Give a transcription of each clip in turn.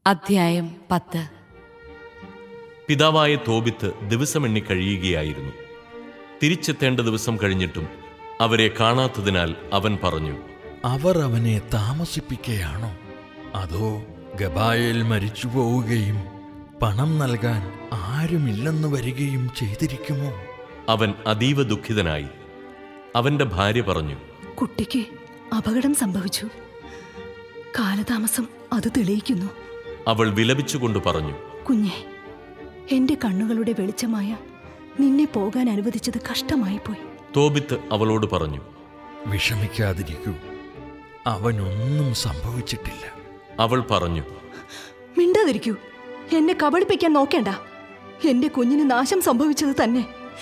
അധ്യായം പത്ത് പിതാവായ തോബിത്ത് ദിവസമെണ്ണി കഴിയുകയായിരുന്നു തിരിച്ചെത്തേണ്ട ദിവസം കഴിഞ്ഞിട്ടും അവരെ കാണാത്തതിനാൽ അവൻ പറഞ്ഞു അവർ അവനെ താമസിപ്പിക്കുകയാണോ അതോ ഗബായയിൽ മരിച്ചു പോവുകയും പണം നൽകാൻ ആരുമില്ലെന്ന് വരികയും ചെയ്തിരിക്കുമോ അവൻ അതീവ ദുഃഖിതനായി അവന്റെ ഭാര്യ പറഞ്ഞു കുട്ടിക്ക് അപകടം സംഭവിച്ചു കാലതാമസം അത് തെളിയിക്കുന്നു അവൾ വിലപിച്ചുകൊണ്ട് പറഞ്ഞു കുഞ്ഞെ എന്റെ കണ്ണുകളുടെ വെളിച്ചമായ നിന്നെ പോകാൻ അനുവദിച്ചത് കഷ്ടമായിപ്പോയി തോബിത്ത് അവളോട് പറഞ്ഞു വിഷമിക്കാതിരിക്കൂ അവനൊന്നും സംഭവിച്ചിട്ടില്ല അവൾ പറഞ്ഞു മിണ്ടാതിരിക്കൂ എന്നെ കബളിപ്പിക്കാൻ നോക്കേണ്ട എന്റെ കുഞ്ഞിന് നാശം സംഭവിച്ചത് തന്നെ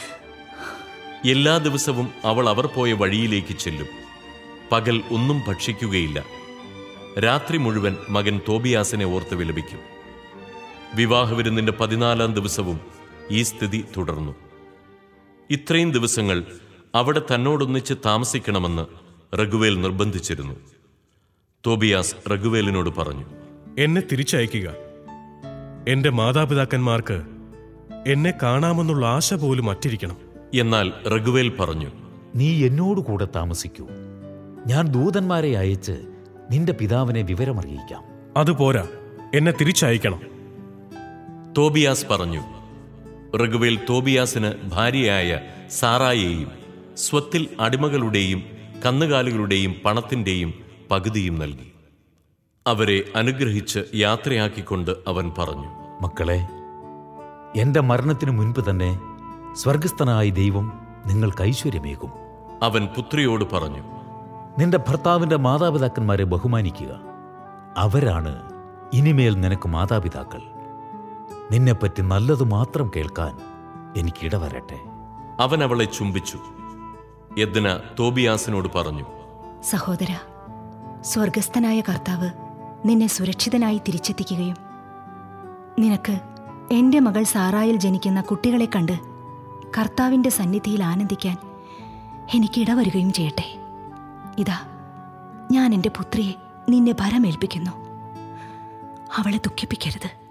എല്ലാ ദിവസവും അവൾ അവർ പോയ വഴിയിലേക്ക് ചെല്ലും പകൽ ഒന്നും ഭക്ഷിക്കുകയില്ല രാത്രി മുഴുവൻ മകൻ തോബിയാസിനെ ഓർത്ത് വിലപിക്കും വിവാഹവിരുന്നിന്റെ പതിനാലാം ദിവസവും ഈ സ്ഥിതി തുടർന്നു ഇത്രയും ദിവസങ്ങൾ അവിടെ തന്നോടൊന്നിച്ച് താമസിക്കണമെന്ന് റഘുവേൽ നിർബന്ധിച്ചിരുന്നു തോബിയാസ് റഘുവേലിനോട് പറഞ്ഞു എന്നെ തിരിച്ചയക്കുക എന്റെ മാതാപിതാക്കന്മാർക്ക് എന്നെ കാണാമെന്നുള്ള ആശ പോലും അറ്റിരിക്കണം എന്നാൽ റഘുവേൽ പറഞ്ഞു നീ എന്നോട് കൂടെ താമസിക്കൂ ഞാൻ ദൂതന്മാരെ അയച്ച് നിന്റെ പിതാവിനെ വിവരമറിയിക്കാം അതുപോരാ എന്നെ തിരിച്ചയക്കണം തോബിയാസ് പറഞ്ഞു റഘുവേൽ തോബിയാസിന് ഭാര്യയായ സാറായെയും സ്വത്തിൽ അടിമകളുടെയും കന്നുകാലികളുടെയും പണത്തിന്റെയും പകുതിയും നൽകി അവരെ അനുഗ്രഹിച്ച് യാത്രയാക്കിക്കൊണ്ട് അവൻ പറഞ്ഞു മക്കളെ എന്റെ മരണത്തിനു മുൻപ് തന്നെ സ്വർഗസ്ഥനായ ദൈവം നിങ്ങൾക്ക് ഐശ്വര്യമേകും അവൻ പുത്രിയോട് പറഞ്ഞു നിന്റെ ഭർത്താവിന്റെ മാതാപിതാക്കന്മാരെ ബഹുമാനിക്കുക അവരാണ് ഇനിമേൽ നിനക്ക് മാതാപിതാക്കൾ നിന്നെപ്പറ്റി നല്ലത് മാത്രം കേൾക്കാൻ എനിക്കിടവരട്ടെ അവൻ അവളെ ചുംബിച്ചു യദ്ന തോബിയാസിനോട് പറഞ്ഞു സഹോദര സ്വർഗസ്ഥനായ കർത്താവ് നിന്നെ സുരക്ഷിതനായി തിരിച്ചെത്തിക്കുകയും നിനക്ക് എന്റെ മകൾ സാറായിൽ ജനിക്കുന്ന കുട്ടികളെ കണ്ട് കർത്താവിന്റെ സന്നിധിയിൽ ആനന്ദിക്കാൻ എനിക്കിടവരുകയും ചെയ്യട്ടെ ഇതാ ഞാൻ എൻ്റെ പുത്രിയെ നിന്നെ ഭരമേൽപ്പിക്കുന്നു അവളെ ദുഃഖിപ്പിക്കരുത്